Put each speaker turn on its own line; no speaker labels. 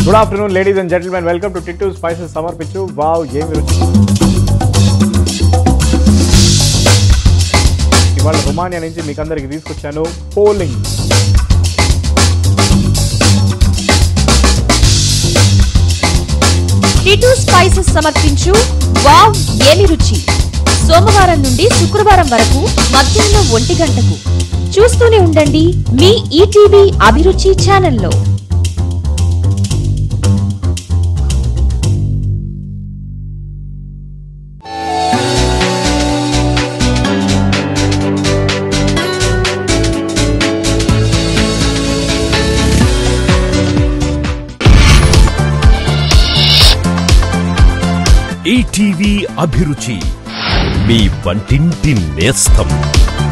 good afternoon ladies and gentlemen welcome to Tittu spices సమర్పించు wow ఏమి రుచి ఇవాళ రొమానియా నుంచి మీకు అందరికి తీసుకొచ్చాను పోలింగ్
టిటూ స్పైసెస్ సమర్పించు వావ్ ఏమి రుచి సోమవారం నుండి శుక్రవారం వరకు మధ్యాహ్నం ఒంటి గంటకు చూస్తూనే ఉండండి మీ ఈటీవీ అభిరుచి ఛానల్లో
ఈటీవీ అభిరుచి మీ వంటింటి నేస్తం